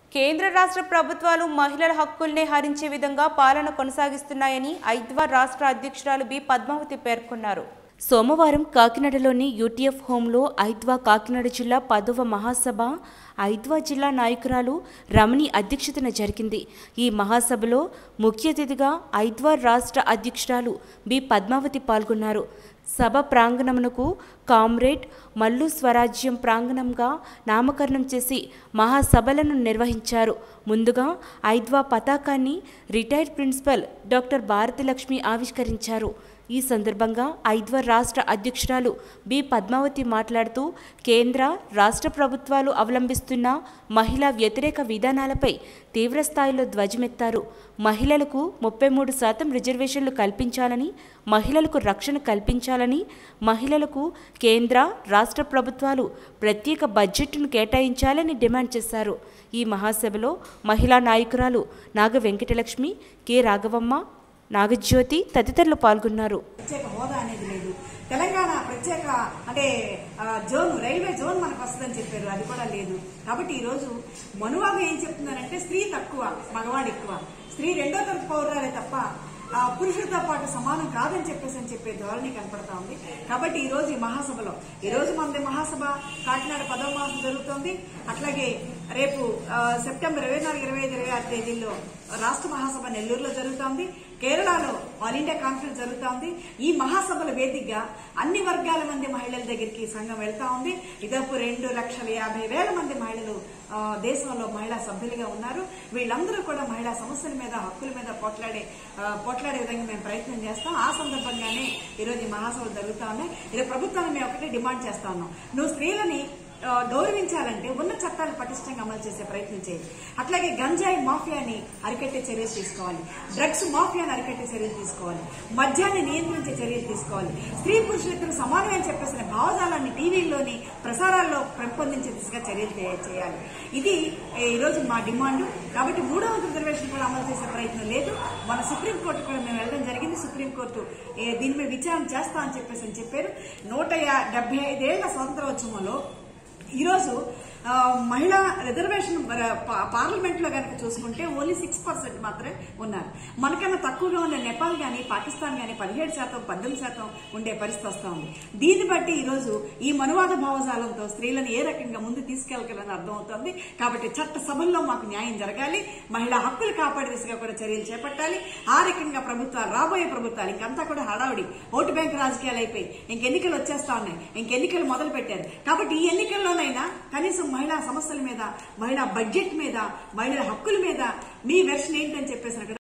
కేంద్ర రాష్ట్ర ప్రభుత్వాలు మహిళల హక్కుల్ని హరించే విధంగా పాలన కొనసాగిస్తున్నాయని ఐద్వా రాష్ట్ర అధ్యక్షురాలు బి పద్మావతి పేర్కొన్నారు సోమవారం కాకినాడలోని యూటీఎఫ్ హోంలో ఐద్వా కాకినాడ జిల్లా పదవ మహాసభ ఐద్వా జిల్లా నాయకురాలు రమణి అధ్యక్షతన జరిగింది ఈ మహాసభలో ముఖ్య అతిథిగా ఐద్వా రాష్ట్ర అధ్యక్షురాలు బి పద్మావతి పాల్గొన్నారు సభ ప్రాంగణమునకు కామ్రేడ్ మల్లు స్వరాజ్యం ప్రాంగణంగా నామకరణం చేసి మహాసభలను నిర్వహించారు ముందుగా ఐద్వా పతాకాన్ని రిటైర్డ్ ప్రిన్సిపల్ డాక్టర్ భారతిలక్ష్మి ఆవిష్కరించారు ఈ సందర్భంగా ఐద్వా రాష్ట్ర అధ్యక్షురాలు బి పద్మావతి మాట్లాడుతూ కేంద్ర రాష్ట్ర ప్రభుత్వాలు అవలంబిస్తున్న మహిళా వ్యతిరేక విధానాలపై తీవ్రస్థాయిలో ధ్వజమెత్తారు మహిళలకు ముప్పై మూడు శాతం రిజర్వేషన్లు కల్పించాలని మహిళలకు రక్షణ కల్పించాలని మహిళలకు కేంద్ర రాష్ట్ర ప్రభుత్వాలు ప్రత్యేక బడ్జెట్ను కేటాయించాలని డిమాండ్ చేశారు ఈ మహాసభలో మహిళా నాయకురాలు నాగ వెంకటలక్ష్మి కె రాఘవమ్మ నాగజ్యోతి తదితరులు పాల్గొన్నారు ప్రత్యేక హోదా అనేది లేదు తెలంగాణ ప్రత్యేక అంటే ఆ, జోన్ రైల్వే జోన్ మనకు వస్తుందని చెప్పారు అది కూడా లేదు కాబట్టి ఈ రోజు మనువాగం ఏం చెప్తున్నారంటే స్త్రీ తక్కువ మగవాడు ఎక్కువ స్త్రీ రెండో తరగతి పౌరాలే తప్ప ఆ, పురుషుడితో పాటు సమానం కాదని చెప్పేసి అని చెప్పే ధోరణి కనపడతా ఉంది కాబట్టి ఈ రోజు ఈ మహాసభలో ఈ రోజు మనది మహాసభ కాకినాడ పదవ మాసం జరుగుతోంది అట్లాగే రేపు ఆ, సెప్టెంబర్ ఇరవై నాలుగు ఇరవై ఐదు ఇరవై ఆరు తేదీల్లో రాష్ట్ర మహాసభ నెల్లూరులో జరుగుతోంది కేరళలో ఆల్ ఇండియా కాన్ఫరెన్స్ జరుగుతోంది ఈ మహాసభల వేదికగా అన్ని వర్గాల మంది మహిళల దగ్గరికి సంఘం వెళ్తా ఉంది ఇదపు రెండు లక్షల యాభై వేల మంది మహిళలు ఆ, దేశంలో మహిళా సభ్యులుగా ఉన్నారు వీళ్ళందరూ కూడా మహిళా సమస్యల మీద హక్కుల మీద పోట్లాడే ఆ, పోట్లాడే విధంగా మేము ప్రయత్నం చేస్తాం ఆ సందర్భంగానే ఈరోజు ఈ మహాసభలు జరుగుతా ఉన్నాయి ఇది ప్రభుత్వాన్ని మేము ఒకటే డిమాండ్ చేస్తా ఉన్నాం నువ్వు స్త్రీలని ఆ, గౌరవించాలంటే ఉన్న చట్టాలు పటిష్టంగా అమలు చేసే ప్రయత్నం చేయాలి అట్లాగే గంజాయి మాఫియాని అరికట్టే చర్యలు తీసుకోవాలి డ్రగ్స్ మాఫియాని అరికట్టే చర్యలు తీసుకోవాలి మద్యాన్ని నియంత్రించే చర్యలు తీసుకోవాలి స్త్రీ పురుషులిద్దరు సమానమే అని చెప్పేసిన భావజాలాన్ని టీవీల్లోని ప్రసారాల్లో పెంపొందించే దిశగా చర్యలు చే- చేయాలి ఇది ఏ, ఈ రోజు మా డిమాండ్ కాబట్టి మూడవ రిజర్వేషన్ కూడా అమలు చేసే ప్రయత్నం లేదు మన సుప్రీంకోర్టు కూడా మేము వెళ్ళడం జరిగింది సుప్రీంకోర్టు ఏ, దీని మీద విచారణ చేస్తా అని చెప్పేసి అని చెప్పారు నూట యా- డెబ్బై ఐదేళ్ల స్వాతంత్రోత్సవంలో ఈరోజు ఆ, మహిళా రిజర్వేషన్ పార్లమెంట్ లో కనుక చూసుకుంటే ఓన్లీ సిక్స్ పర్సెంట్ మాత్రమే ఉన్నారు మనకన్నా తక్కువగా ఉన్న నేపాల్ గానీ పాకిస్తాన్ గానీ పదిహేడు శాతం పద్దెనిమిది శాతం ఉండే పరిస్థితి వస్తా ఉంది దీన్ని బట్టి ఈ రోజు ఈ మనువాద భావజాలంతో స్త్రీలను ఏ రకంగా ముందు తీసుకెళ్లాలని అర్థమవుతోంది కాబట్టి చట్ట సభల్లో మాకు న్యాయం జరగాలి మహిళా హక్కులు కాపాడే దిశగా కూడా చర్యలు చేపట్టాలి ఆ రకంగా ప్రభుత్వాలు రాబోయే ప్రభుత్వాలు ఇంకంతా కూడా హడావుడి ఓటు బ్యాంక్ రాజకీయాలు అయిపోయి ఇంకెన్నికలు వచ్చేస్తా ఉన్నాయి ఇంకెన్నికలు మొదలు పెట్టారు కాబట్టి ఈ ఎన్నికల్లోనైనా కనీసం మహిళా సమస్యల మీద మహిళా బడ్జెట్ మీద మహిళల హక్కుల మీద మీ వెర్షన్ ఏంటని చెప్పేసి అక్కడ